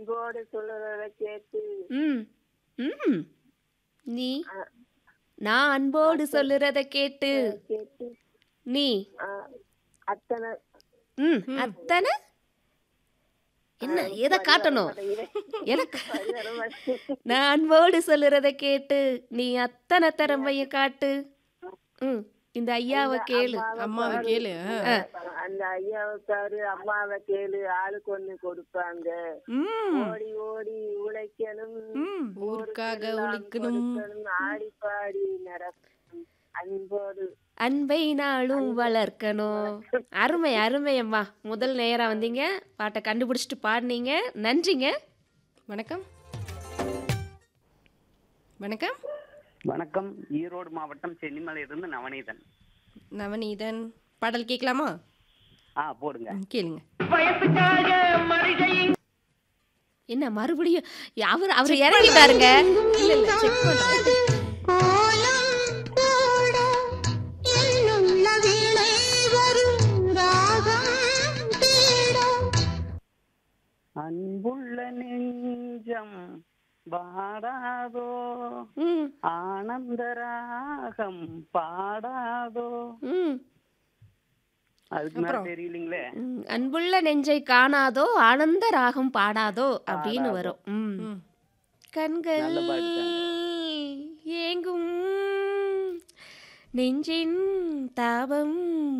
அன்போடு சொல்லுறத கேட்டு ம் ம் நீ ஆ, நான் அன்போடு சொல்லுறத கேட்டு கேட்டு நீ ஆ, அத்தனை ம் அத்தனை என்ன எதை காட்டணும் எனக்கு நான் அன்போடு சொல்லுறத கேட்டு நீ அத்தனை திறமையும் காட்டு ம் இந்த ஐயாவை கேளு அம்மாவை கேளு ஆ. அந்த ஐயாவுக்காரு அம்மாவை கேளு ஆளுக்கு ஒண்ணு கொடுப்பாங்க ம் ஓடி ஓடி உழைக்கணும் ம் ஊருக்காக எல்லாம் உழைக்கணும் கொடுக்கணும், ஆடி பாடி நடக்கணும் அன்போடு அன்பை நாளும் வளர்க்கணும் அருமை அருமை அம்மா முதல் நேரம் வந்தீங்க பாட்டை கண்டுபிடிச்சிட்டு பாடினீங்க நன்றிங்க வணக்கம் வணக்கம் வணக்கம் ஈரோடு மாவட்டம் சென்னிமலையிலிருந்து நவநீதன் நவநீதன் பாடல் கேட்கலாமா ஆ போடுங்க ம், கேளுங்க என்ன மறுபடியும் அவர் அவர் இறங்கிட்டாருங்க இல்ல இல்ல செக் பண்றேன் கோலம் கூட என்னுள்ள வீணை வரும் ராகம் தேட அன்புள்ள நெஞ்சம் பாடாதோ ம் ஆனந்த ராகம் பாடாதோ ம் அதுக்கு மேல தெரியலீங்களே ம், அன்புள்ள நெஞ்சை காணாதோ ஆனந்த ராகம் பாடாதோ அப்படின்னு பாடாதோ. வரும் ம் ம். கண்கள் நல்ல பாட்டு ஏங்கும் நெஞ்சின் தாபம்